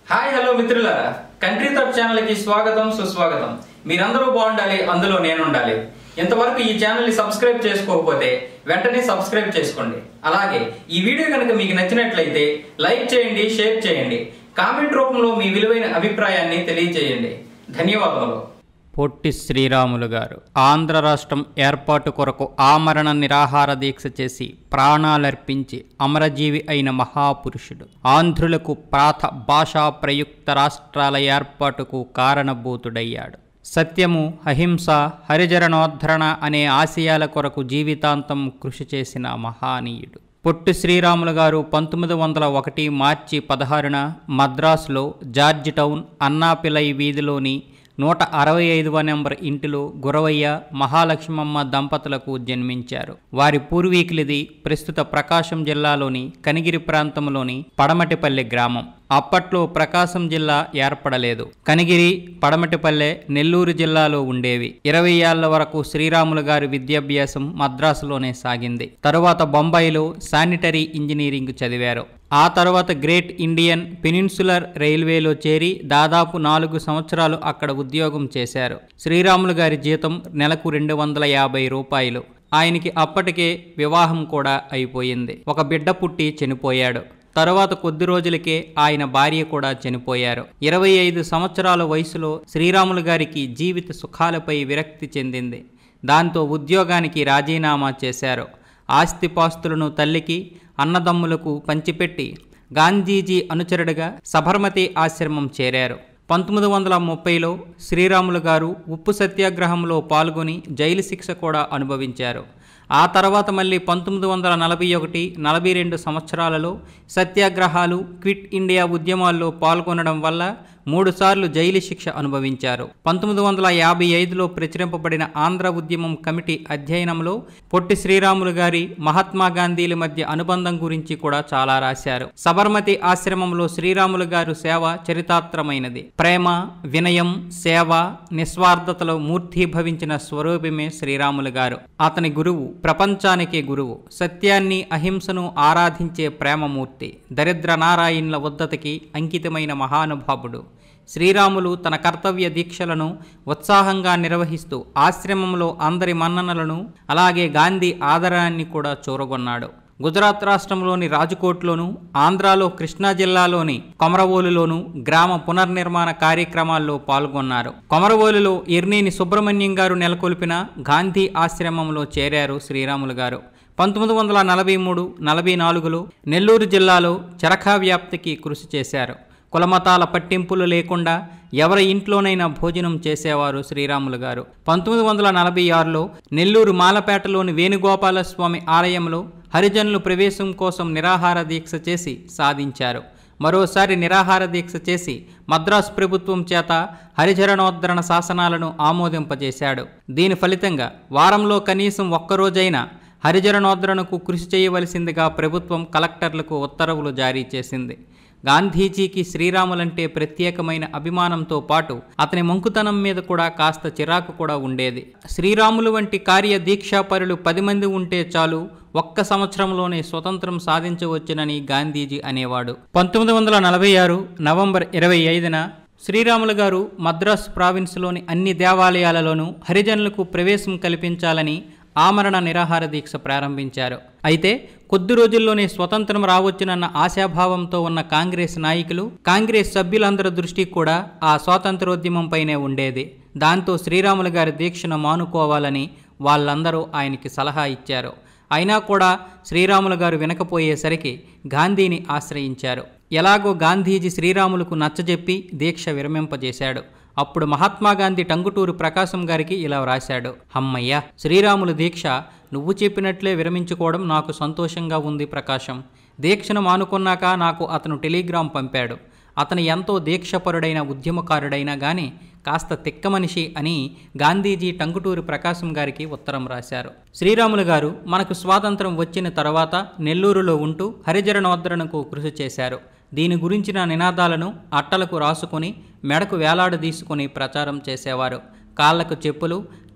Hi hello మిత్రులారా country thought channel కి స్వాగతం సుస్వాగతం మీరందరూ బాగుండాలి అందులో నేను ఉండాలి ఇంతవరకు ఈ ఛానల్ ని సబ్స్క్రైబ్ చేసుకోకపోతే వెంటనే సబ్స్క్రైబ్ చేసుకోండి అలాగే ఈ వీడియో కనుక మీకు నచ్చినట్లయితే లైక్ చేయండి షేర్ చేయండి కామెంట్ రూపంలో మీ విలువైన అభిప్రాయాన్ని తెలియజేయండి ధన్యవాదములు పొట్టి శ్రీరాములు గారు ఆంధ్ర రాష్ట్రం ఏర్పాటు కొరకు ఆమరణ నిరాహార దీక్ష చేసి ప్రాణాలర్పించి అమరజీవి అయిన మహాపురుషుడు ఆంధ్రులకు ప్రాత భాషా ప్రయుక్త రాష్ట్రాల ఏర్పాటుకు కారణభూతుడయ్యాడు సత్యము అహింస హరిజరణోద్ధరణ అనే ఆశయాల కొరకు జీవితాంతం కృషి చేసిన మహానీయుడు పొట్టి శ్రీరాములు గారు పంతొమ్మిది వందల ఒకటి మార్చి పదహారున మద్రాసులో జార్జ్ టౌన్ అన్నాపిలై వీధిలోని నూట అరవై ఐదవ నెంబర్ ఇంటిలో గురవయ్య మహాలక్ష్మమ్మ దంపతులకు జన్మించారు వారి పూర్వీకులది ప్రస్తుత ప్రకాశం జిల్లాలోని కనిగిరి ప్రాంతంలోని పడమటిపల్లి గ్రామం అప్పట్లో ప్రకాశం జిల్లా ఏర్పడలేదు కనిగిరి పడమటిపల్లె నెల్లూరు జిల్లాలో ఉండేవి ఇరవై ఏళ్ల వరకు శ్రీరాములు గారి విద్యాభ్యాసం మద్రాసులోనే సాగింది తరువాత బొంబాయిలో శానిటరీ ఇంజనీరింగ్ చదివారు ఆ తర్వాత గ్రేట్ ఇండియన్ పెనిన్సులర్ రైల్వేలో చేరి దాదాపు నాలుగు సంవత్సరాలు అక్కడ ఉద్యోగం చేశారు శ్రీరాములు గారి జీతం నెలకు రెండు వందల యాభై రూపాయలు ఆయనకి అప్పటికే వివాహం కూడా అయిపోయింది ఒక బిడ్డ పుట్టి చనిపోయాడు తరువాత కొద్ది రోజులకే ఆయన భార్య కూడా చనిపోయారు ఇరవై ఐదు సంవత్సరాల వయసులో శ్రీరాములు గారికి జీవిత సుఖాలపై విరక్తి చెందింది దాంతో ఉద్యోగానికి రాజీనామా చేశారు ఆస్తిపాస్తులను తల్లికి అన్నదమ్ములకు పంచిపెట్టి గాంధీజీ అనుచరుడిగా సబర్మతి ఆశ్రమం చేరారు పంతొమ్మిది వందల ముప్పైలో శ్రీరాములు గారు ఉప్పు సత్యాగ్రహంలో పాల్గొని జైలు శిక్ష కూడా అనుభవించారు ఆ తర్వాత మళ్ళీ పంతొమ్మిది వందల నలభై ఒకటి నలభై రెండు సంవత్సరాలలో సత్యాగ్రహాలు క్విట్ ఇండియా ఉద్యమాల్లో పాల్గొనడం వల్ల మూడుసార్లు జైలు శిక్ష అనుభవించారు పంతొమ్మిది వందల యాభై ఐదులో ప్రచురింపబడిన ఆంధ్ర ఉద్యమం కమిటీ అధ్యయనంలో పొట్టి శ్రీరాములు గారి మహాత్మా గాంధీల మధ్య అనుబంధం గురించి కూడా చాలా రాశారు సబర్మతి ఆశ్రమంలో శ్రీరాములు గారు సేవ చరితాత్రమైనది ప్రేమ వినయం సేవ నిస్వార్థతలో మూర్తిభవించిన స్వరూపమే శ్రీరాములు గారు అతని గురువు ప్రపంచానికే గురువు సత్యాన్ని అహింసను ఆరాధించే ప్రేమమూర్తి దరిద్ర నారాయణుల ఉద్దతికి అంకితమైన మహానుభావుడు శ్రీరాములు తన కర్తవ్య దీక్షలను ఉత్సాహంగా నిర్వహిస్తూ ఆశ్రమంలో అందరి మన్ననలను అలాగే గాంధీ ఆదరాన్ని కూడా చూరగొన్నాడు గుజరాత్ రాష్ట్రంలోని రాజ్కోట్లోను ఆంధ్రాలో కృష్ణా జిల్లాలోని కొమరవోలులోను గ్రామ పునర్నిర్మాణ కార్యక్రమాల్లో పాల్గొన్నారు కొమరవోలులో ఇర్నేని సుబ్రహ్మణ్యం గారు నెలకొల్పిన గాంధీ ఆశ్రమంలో చేరారు శ్రీరాములు గారు పంతొమ్మిది వందల నలభై మూడు నలభై నాలుగులో నెల్లూరు జిల్లాలో చరఖా వ్యాప్తికి కృషి చేశారు కులమతాల పట్టింపులు లేకుండా ఎవరి ఇంట్లోనైనా భోజనం చేసేవారు శ్రీరాములు గారు పంతొమ్మిది వందల నలభై ఆరులో నెల్లూరు మాలపేటలోని వేణుగోపాలస్వామి ఆలయంలో హరిజనులు ప్రవేశం కోసం నిరాహార దీక్ష చేసి సాధించారు మరోసారి నిరాహార దీక్ష చేసి మద్రాసు ప్రభుత్వం చేత హరిచరణోద్ధరణ శాసనాలను ఆమోదింపజేశాడు దీని ఫలితంగా వారంలో కనీసం ఒక్కరోజైనా హరిజరణోద్ధరణకు కృషి చేయవలసిందిగా ప్రభుత్వం కలెక్టర్లకు ఉత్తర్వులు జారీ చేసింది గాంధీజీకి శ్రీరాములంటే ప్రత్యేకమైన అభిమానంతో పాటు అతని మంకుతనం మీద కూడా కాస్త చిరాకు కూడా ఉండేది శ్రీరాములు వంటి కార్య దీక్షాపరులు పది మంది ఉంటే చాలు ఒక్క సంవత్సరంలోనే స్వతంత్రం సాధించవచ్చునని గాంధీజీ అనేవాడు పంతొమ్మిది వందల నలభై ఆరు నవంబర్ ఇరవై ఐదున శ్రీరాములు గారు మద్రాస్ ప్రావిన్స్లోని అన్ని దేవాలయాలలోనూ హరిజనులకు ప్రవేశం కల్పించాలని ఆమరణ నిరాహార దీక్ష ప్రారంభించారు అయితే కొద్ది రోజుల్లోనే స్వతంత్రం రావచ్చునన్న ఆశాభావంతో ఉన్న కాంగ్రెస్ నాయకులు కాంగ్రెస్ సభ్యులందరి దృష్టి కూడా ఆ స్వాతంత్రోద్యమంపైనే ఉండేది దాంతో శ్రీరాములు గారి దీక్షను మానుకోవాలని వాళ్ళందరూ ఆయనకి సలహా ఇచ్చారు అయినా కూడా శ్రీరాములు గారు వినకపోయేసరికి గాంధీని ఆశ్రయించారు ఎలాగో గాంధీజీ శ్రీరాములకు నచ్చజెప్పి దీక్ష విరమింపజేశాడు అప్పుడు మహాత్మా గాంధీ టంగుటూరు ప్రకాశం గారికి ఇలా వ్రాశాడు హమ్మయ్య శ్రీరాములు దీక్ష నువ్వు చెప్పినట్లే విరమించుకోవడం నాకు సంతోషంగా ఉంది ప్రకాశం దీక్షను మానుకున్నాక నాకు అతను టెలిగ్రామ్ పంపాడు అతను ఎంతో దీక్షపరుడైన ఉద్యమకారుడైనా గాని కాస్త తిక్క మనిషి అని గాంధీజీ టంగుటూరి ప్రకాశం గారికి ఉత్తరం రాశారు శ్రీరాములు గారు మనకు స్వాతంత్రం వచ్చిన తర్వాత నెల్లూరులో ఉంటూ హరిజరణోద్ధరణకు కృషి చేశారు దీని గురించిన నినాదాలను అట్టలకు రాసుకొని మెడకు వేలాడదీసుకొని ప్రచారం చేసేవారు కాళ్లకు చెప్పులు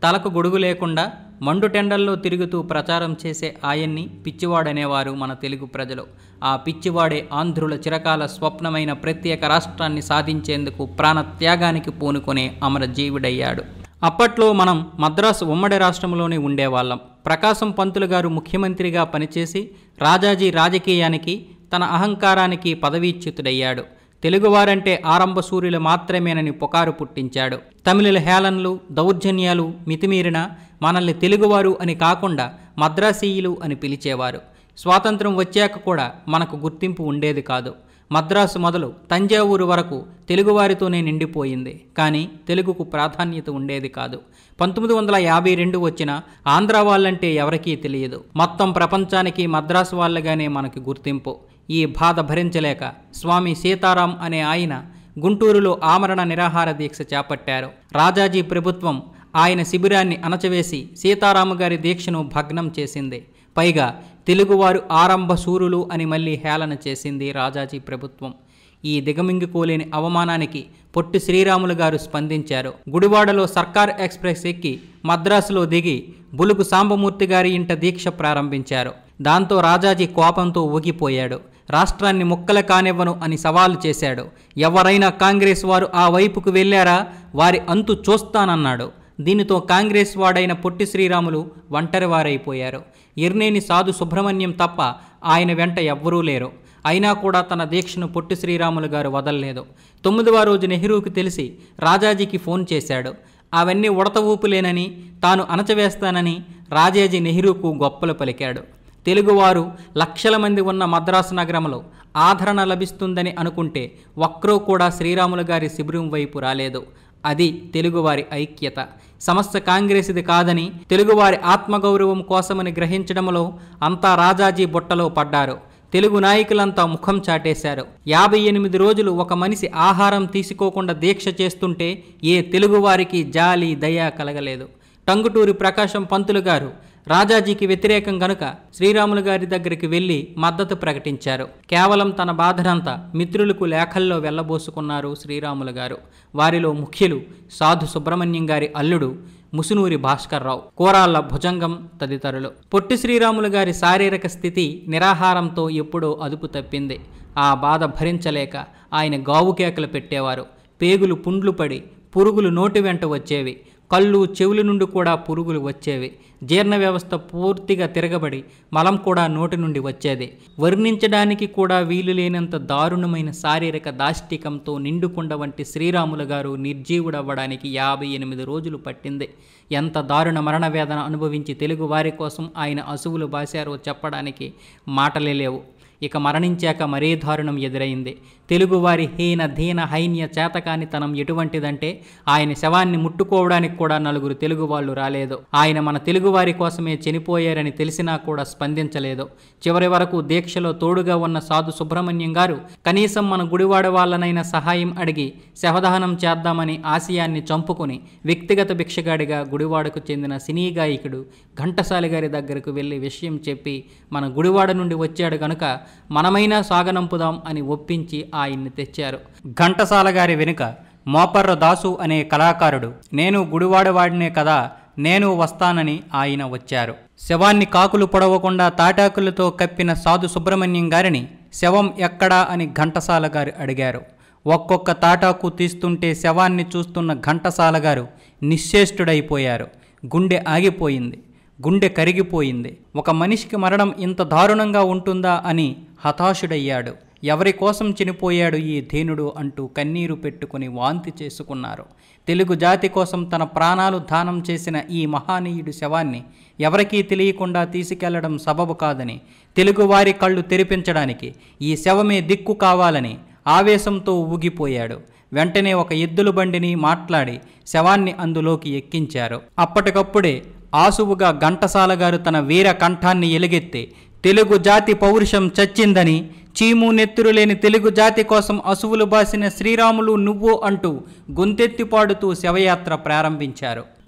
తలకు గొడుగు లేకుండా మండు టెండల్లో తిరుగుతూ ప్రచారం చేసే ఆయన్ని పిచ్చివాడనేవారు మన తెలుగు ప్రజలు ఆ పిచ్చివాడే ఆంధ్రుల చిరకాల స్వప్నమైన ప్రత్యేక రాష్ట్రాన్ని సాధించేందుకు ప్రాణత్యాగానికి పూనుకునే అమరజీవుడయ్యాడు అప్పట్లో మనం మద్రాసు ఉమ్మడి రాష్ట్రంలోనే ఉండేవాళ్ళం ప్రకాశం పంతులు గారు ముఖ్యమంత్రిగా పనిచేసి రాజాజీ రాజకీయానికి తన అహంకారానికి పదవీచ్యుతుడయ్యాడు తెలుగువారంటే ఆరంభ సూర్యులు మాత్రమేనని పుకారు పుట్టించాడు తమిళుల హేళనలు దౌర్జన్యాలు మితిమీరిన మనల్ని తెలుగువారు అని కాకుండా మద్రాసీయులు అని పిలిచేవారు స్వాతంత్రం వచ్చాక కూడా మనకు గుర్తింపు ఉండేది కాదు మద్రాసు మొదలు తంజావూరు వరకు తెలుగువారితోనే నిండిపోయింది కానీ తెలుగుకు ప్రాధాన్యత ఉండేది కాదు పంతొమ్మిది వందల యాభై రెండు వచ్చిన ఆంధ్ర వాళ్ళంటే ఎవరికీ తెలియదు మొత్తం ప్రపంచానికి మద్రాసు వాళ్ళగానే మనకి గుర్తింపు ఈ బాధ భరించలేక స్వామి సీతారాం అనే ఆయన గుంటూరులో ఆమరణ నిరాహార దీక్ష చేపట్టారు రాజాజీ ప్రభుత్వం ఆయన శిబిరాన్ని అణచవేసి సీతారాము గారి దీక్షను భగ్నం చేసింది పైగా తెలుగువారు ఆరంభ సూరులు అని మళ్ళీ హేళన చేసింది రాజాజీ ప్రభుత్వం ఈ దిగమింగిపోలేని అవమానానికి పొట్టి శ్రీరాములు గారు స్పందించారు గుడివాడలో సర్కార్ ఎక్స్ప్రెస్ ఎక్కి మద్రాసులో దిగి బులుగు సాంబమూర్తి గారి ఇంట దీక్ష ప్రారంభించారు దాంతో రాజాజీ కోపంతో ఊగిపోయాడు రాష్ట్రాన్ని ముక్కల కానివ్వను అని సవాలు చేశాడు ఎవరైనా కాంగ్రెస్ వారు ఆ వైపుకు వెళ్ళారా వారి అంతు చూస్తానన్నాడు దీనితో కాంగ్రెస్ వాడైన పొట్టి శ్రీరాములు ఒంటరివారైపోయారు ఎర్నేని సాధు సుబ్రహ్మణ్యం తప్ప ఆయన వెంట ఎవ్వరూ లేరు అయినా కూడా తన దీక్షను పొట్టి శ్రీరాములు గారు వదలలేదు తొమ్మిదవ రోజు నెహ్రూకి తెలిసి రాజాజీకి ఫోన్ చేశాడు అవన్నీ ఉడత ఊపులేనని తాను అణచవేస్తానని రాజాజీ నెహ్రూకు గొప్పలు పలికాడు తెలుగువారు లక్షల మంది ఉన్న మద్రాసు నగరంలో ఆదరణ లభిస్తుందని అనుకుంటే ఒక్కరూ కూడా శ్రీరాములు గారి శిబిరం వైపు రాలేదు అది తెలుగువారి ఐక్యత సమస్త కాంగ్రెస్ది కాదని తెలుగువారి ఆత్మగౌరవం కోసమని గ్రహించడంలో అంతా రాజాజీ బుట్టలో పడ్డారు తెలుగు నాయకులంతా ముఖం చాటేశారు యాభై ఎనిమిది రోజులు ఒక మనిషి ఆహారం తీసుకోకుండా దీక్ష చేస్తుంటే ఏ తెలుగువారికి జాలి దయ కలగలేదు టంగుటూరి ప్రకాశం పంతులు గారు రాజాజీకి వ్యతిరేకం గనుక శ్రీరాములు గారి దగ్గరికి వెళ్లి మద్దతు ప్రకటించారు కేవలం తన బాధనంతా మిత్రులకు లేఖల్లో వెళ్ళబోసుకున్నారు శ్రీరాములు గారు వారిలో ముఖ్యులు సాధు సుబ్రహ్మణ్యం గారి అల్లుడు ముసునూరి భాస్కర్రావు కోరాళ్ల భుజంగం తదితరులు పొట్టి శ్రీరాములు గారి శారీరక స్థితి నిరాహారంతో ఎప్పుడో అదుపు తప్పింది ఆ బాధ భరించలేక ఆయన గావు కేకలు పెట్టేవారు పేగులు పుండ్లు పడి పురుగులు నోటి వెంట వచ్చేవి కళ్ళు చెవుల నుండి కూడా పురుగులు వచ్చేవి జీర్ణ వ్యవస్థ పూర్తిగా తిరగబడి మలం కూడా నోటి నుండి వచ్చేది వర్ణించడానికి కూడా వీలు లేనంత దారుణమైన శారీరక దాష్టికంతో నిండుకుండ వంటి శ్రీరాములు గారు నిర్జీవుడవ్వడానికి యాభై ఎనిమిది రోజులు పట్టింది ఎంత దారుణ మరణ వేదన అనుభవించి తెలుగు వారి కోసం ఆయన అసువులు బాశారో చెప్పడానికి మాటలే లేవు ఇక మరణించాక మరే దారుణం ఎదురైంది తెలుగువారి హీన దీన హైన్య చేతకానితనం ఎటువంటిదంటే ఆయన శవాన్ని ముట్టుకోవడానికి కూడా నలుగురు తెలుగు వాళ్ళు రాలేదు ఆయన మన తెలుగువారి కోసమే చనిపోయారని తెలిసినా కూడా స్పందించలేదు చివరి వరకు దీక్షలో తోడుగా ఉన్న సాధు సుబ్రహ్మణ్యం గారు కనీసం మన గుడివాడ వాళ్ళనైనా సహాయం అడిగి శవదహనం చేద్దామని ఆశయాన్ని చంపుకుని వ్యక్తిగత భిక్షగాడిగా గుడివాడకు చెందిన సినీ గాయకుడు ఘంటసాలి గారి దగ్గరకు వెళ్ళి విషయం చెప్పి మన గుడివాడ నుండి వచ్చాడు గనుక మనమైనా సాగనంపుదాం అని ఒప్పించి ఆయన్ని తెచ్చారు ఘంటసాల గారి వెనుక మోపర్ర దాసు అనే కళాకారుడు నేను గుడివాడవాడినే కదా నేను వస్తానని ఆయన వచ్చారు శవాన్ని కాకులు పొడవకుండా తాటాకులతో కప్పిన సాధు సుబ్రహ్మణ్యం గారిని శవం ఎక్కడా అని ఘంటసాల గారు అడిగారు ఒక్కొక్క తాటాకు తీస్తుంటే శవాన్ని చూస్తున్న ఘంటసాల గారు నిశ్చేష్టుడైపోయారు గుండె ఆగిపోయింది గుండె కరిగిపోయింది ఒక మనిషికి మరణం ఇంత దారుణంగా ఉంటుందా అని హతాశుడయ్యాడు ఎవరి కోసం చనిపోయాడు ఈ ధీనుడు అంటూ కన్నీరు పెట్టుకుని వాంతి చేసుకున్నారు తెలుగు జాతి కోసం తన ప్రాణాలు దానం చేసిన ఈ మహానీయుడు శవాన్ని ఎవరికీ తెలియకుండా తీసుకెళ్లడం సబబు కాదని తెలుగువారి కళ్ళు తెరిపించడానికి ఈ శవమే దిక్కు కావాలని ఆవేశంతో ఊగిపోయాడు వెంటనే ఒక ఎద్దుల బండిని మాట్లాడి శవాన్ని అందులోకి ఎక్కించారు అప్పటికప్పుడే ఆసువుగా ఘంటసాల గారు తన వీర కంఠాన్ని ఎలుగెత్తి తెలుగు జాతి పౌరుషం చచ్చిందని చీము నెత్తురు లేని తెలుగు జాతి కోసం అసువులు బాసిన శ్రీరాములు నువ్వు అంటూ గొంతెత్తి పాడుతూ శవయాత్ర ప్రారంభించారు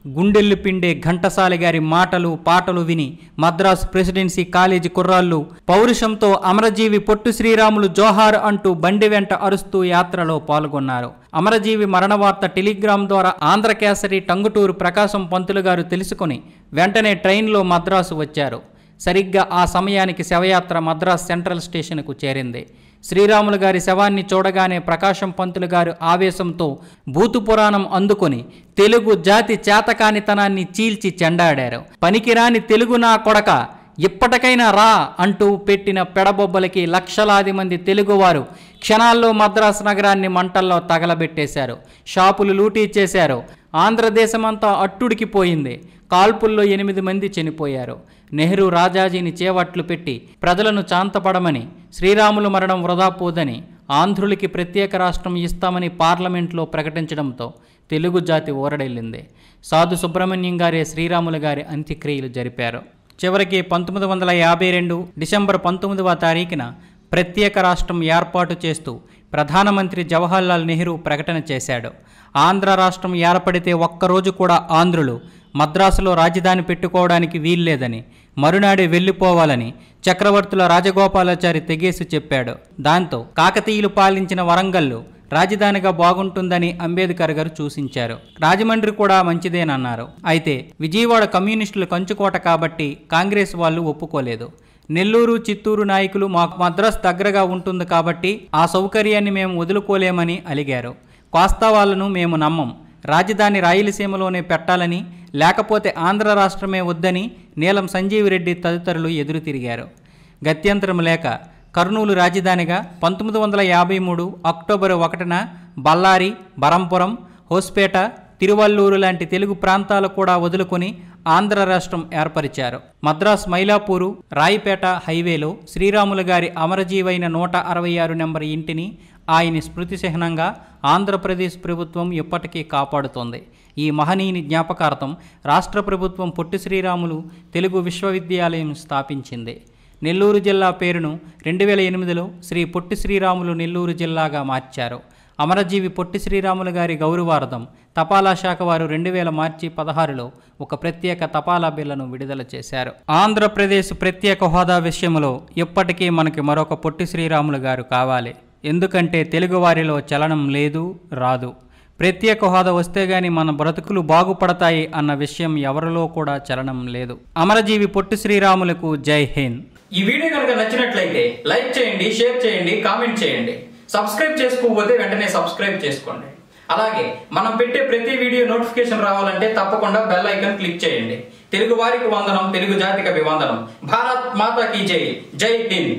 గుండెల్లు పిండే ఘంటసాలి గారి మాటలు పాటలు విని మద్రాసు ప్రెసిడెన్సీ కాలేజీ కుర్రాళ్ళు పౌరుషంతో అమరజీవి పొట్టు శ్రీరాములు జోహార్ అంటూ బండి వెంట అరుస్తూ యాత్రలో పాల్గొన్నారు అమరజీవి మరణ వార్త టెలిగ్రామ్ ద్వారా ఆంధ్రకేసరి టంగుటూరు ప్రకాశం పంతులు గారు తెలుసుకొని వెంటనే ట్రైన్లో మద్రాసు వచ్చారు సరిగ్గా ఆ సమయానికి శవయాత్ర మద్రాస్ సెంట్రల్ స్టేషన్కు చేరింది శ్రీరాములు గారి శవాన్ని చూడగానే ప్రకాశం పంతులు గారు ఆవేశంతో భూతు పురాణం అందుకొని తెలుగు జాతి చేతకానితనాన్ని చీల్చి చెండాడారు పనికిరాని తెలుగు నా కొడక ఇప్పటికైనా రా అంటూ పెట్టిన పెడబొబ్బలకి లక్షలాది మంది తెలుగువారు క్షణాల్లో మద్రాసు నగరాన్ని మంటల్లో తగలబెట్టేశారు షాపులు లూటీ చేశారు ఆంధ్రదేశమంతా అట్టుడికిపోయింది కాల్పుల్లో ఎనిమిది మంది చనిపోయారు నెహ్రూ రాజాజీని చేవట్లు పెట్టి ప్రజలను చాంతపడమని శ్రీరాములు మరణం వృధా పోదని ఆంధ్రులకి ప్రత్యేక రాష్ట్రం ఇస్తామని పార్లమెంట్లో ప్రకటించడంతో తెలుగు జాతి ఊరడెళ్ళింది సాధు సుబ్రహ్మణ్యం గారే శ్రీరాములు గారి అంత్యక్రియలు జరిపారు చివరికి పంతొమ్మిది వందల యాభై రెండు డిసెంబర్ పంతొమ్మిదవ తారీఖున ప్రత్యేక రాష్ట్రం ఏర్పాటు చేస్తూ ప్రధానమంత్రి జవహర్లాల్ నెహ్రూ ప్రకటన చేశాడు ఆంధ్ర రాష్ట్రం ఏర్పడితే ఒక్కరోజు కూడా ఆంధ్రులు మద్రాసులో రాజధాని పెట్టుకోవడానికి వీల్లేదని మరునాడే వెళ్ళిపోవాలని చక్రవర్తుల రాజగోపాలాచారి తెగేసి చెప్పాడు దాంతో కాకతీయులు పాలించిన వరంగల్లు రాజధానిగా బాగుంటుందని అంబేద్కర్ గారు సూచించారు రాజమండ్రి కూడా మంచిదేనన్నారు అయితే విజయవాడ కమ్యూనిస్టులు కంచుకోట కాబట్టి కాంగ్రెస్ వాళ్ళు ఒప్పుకోలేదు నెల్లూరు చిత్తూరు నాయకులు మాకు మద్రాస్ దగ్గరగా ఉంటుంది కాబట్టి ఆ సౌకర్యాన్ని మేము వదులుకోలేమని అలిగారు కోస్తా వాళ్ళను మేము నమ్మం రాజధాని రాయలసీమలోనే పెట్టాలని లేకపోతే ఆంధ్ర రాష్ట్రమే వద్దని నీలం సంజీవిరెడ్డి తదితరులు ఎదురు తిరిగారు గత్యంతరం లేక కర్నూలు రాజధానిగా పంతొమ్మిది వందల యాభై మూడు అక్టోబర్ ఒకటిన బళ్ళారి బరంపురం హోస్పేట తిరువల్లూరు లాంటి తెలుగు ప్రాంతాలు కూడా వదులుకొని ఆంధ్ర రాష్ట్రం ఏర్పరిచారు మద్రాస్ మైలాపూరు రాయిపేట హైవేలో శ్రీరాములు గారి అమరజీవైన నూట అరవై ఆరు నెంబర్ ఇంటిని ఆయన స్మృతి చిహ్నంగా ఆంధ్రప్రదేశ్ ప్రభుత్వం ఇప్పటికీ కాపాడుతోంది ఈ మహనీయుని జ్ఞాపకార్థం రాష్ట్ర ప్రభుత్వం పొట్టి శ్రీరాములు తెలుగు విశ్వవిద్యాలయం స్థాపించింది నెల్లూరు జిల్లా పేరును రెండు వేల ఎనిమిదిలో శ్రీ పొట్టి శ్రీరాములు నెల్లూరు జిల్లాగా మార్చారు అమరజీవి పొట్టి శ్రీరాములు గారి గౌరవార్థం తపాలా శాఖ వారు రెండు వేల మార్చి పదహారులో ఒక ప్రత్యేక తపాలా బిల్లను విడుదల చేశారు ఆంధ్రప్రదేశ్ ప్రత్యేక హోదా విషయంలో ఇప్పటికీ మనకి మరొక పొట్టి శ్రీరాములు గారు కావాలి ఎందుకంటే తెలుగువారిలో చలనం లేదు రాదు ప్రత్యేక హోదా వస్తే గాని మన బ్రతుకులు బాగుపడతాయి అన్న విషయం ఎవరిలో కూడా చలనం లేదు అమరజీవి పొట్టి శ్రీరాములకు జై హింద్ ఈ వీడియో కనుక నచ్చినట్లయితే లైక్ చేయండి షేర్ చేయండి కామెంట్ చేయండి సబ్స్క్రైబ్ చేసుకోకపోతే వెంటనే సబ్స్క్రైబ్ చేసుకోండి అలాగే మనం పెట్టే ప్రతి వీడియో నోటిఫికేషన్ రావాలంటే తప్పకుండా బెల్ ఐకాన్ క్లిక్ చేయండి తెలుగు వారికి వందనం తెలుగు జాతికి అభివందనం భారత్ మాతా కీ జై జై Hind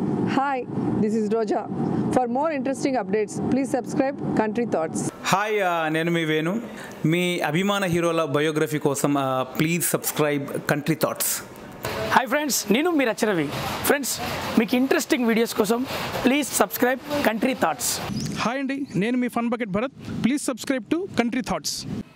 Hi, this is Roja. For more interesting updates, please subscribe Country Thoughts. Hi ఆ, నేను మీ వేణు మీ అభిమాన హీరోల బయోగ్రఫీ కోసం ఆ, please subscribe country thoughts hi friends నేను మీ రచరవి ఫ్రెండ్స్ మీకు ఇంట్రెస్టింగ్ వీడియోస్ కోసం please subscribe country thoughts hi అండి నేను మీ fun bucket Bharat please subscribe to country thoughts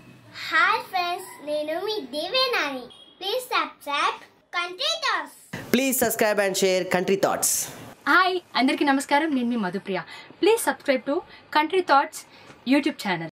hi friends నేను మీ దేవేనాని please subscribe country thoughts Please subscribe and share Country Thoughts. Hi అందరికీ నమస్కారం నేను మీ Madhupriya please subscribe to country thoughts YouTube channel